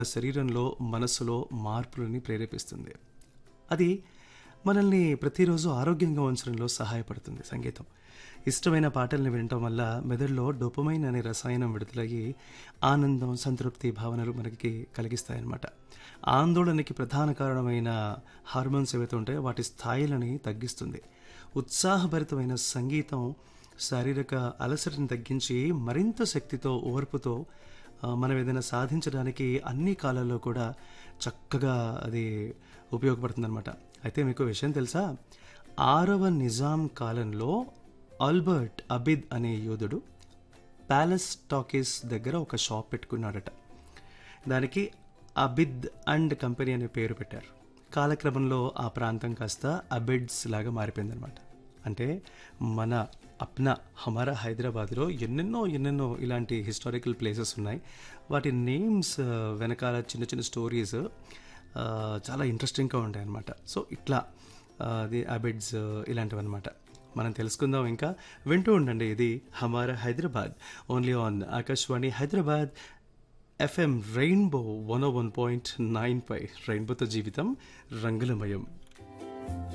శరీరంలో మనస్సులో మార్పులని ప్రేరేపిస్తుంది అది మనల్ని ప్రతిరోజు ఆరోగ్యంగా ఉంచడంలో సహాయపడుతుంది సంగీతం ఇష్టమైన పాటల్ని వినటం వల్ల మెదడులో డొపమైన్ అనే రసాయనం విడుదలయ్యి ఆనందం సంతృప్తి భావనలు మనకి కలిగిస్తాయన్నమాట ఆందోళనకి ప్రధాన కారణమైన హార్మోన్స్ ఏవైతే ఉంటాయో వాటి స్థాయిలని తగ్గిస్తుంది ఉత్సాహభరితమైన సంగీతం శారీరక అలసటని తగ్గించి మరింత శక్తితో ఓర్పుతో ఆ, మనం ఏదైనా సాధించడానికి అన్ని కాలాల్లో కూడా చక్కగా అది ఉపయోగపడుతుందన్నమాట అయితే మీకు విషయం తెలుసా ఆరవ నిజాం కాలంలో ఆల్బర్ట్ అబిద్ అనే యోధుడు ప్యాలెస్ టాకీస్ దగ్గర ఒక షాప్ పెట్టుకున్నాడట దానికి అబిద్ అండ్ కంపెనీ అనే పేరు పెట్టారు కాలక్రమంలో ఆ ప్రాంతం కాస్త అబిడ్స్ లాగా మారిపోయిందనమాట అంటే మన అప్నా హమారా హైదరాబాద్లో ఎన్నెన్నో ఎన్నెన్నో ఇలాంటి హిస్టారికల్ ప్లేసెస్ ఉన్నాయి వాటి నేమ్స్ వెనకాల చిన్న చిన్న స్టోరీస్ చాలా ఇంట్రెస్టింగ్గా ఉంటాయి అన్నమాట సో ఇట్లా ఆ, అది అబిడ్స్ ఇలాంటివి అనమాట మనం తెలుసుకుందాం ఇంకా వింటూ ఉండండి ఇది Hamara Hyderabad only on Akashvani Hyderabad FM rainbow one one point nine పై రెయిన్బోతో జీవితం రంగులమయం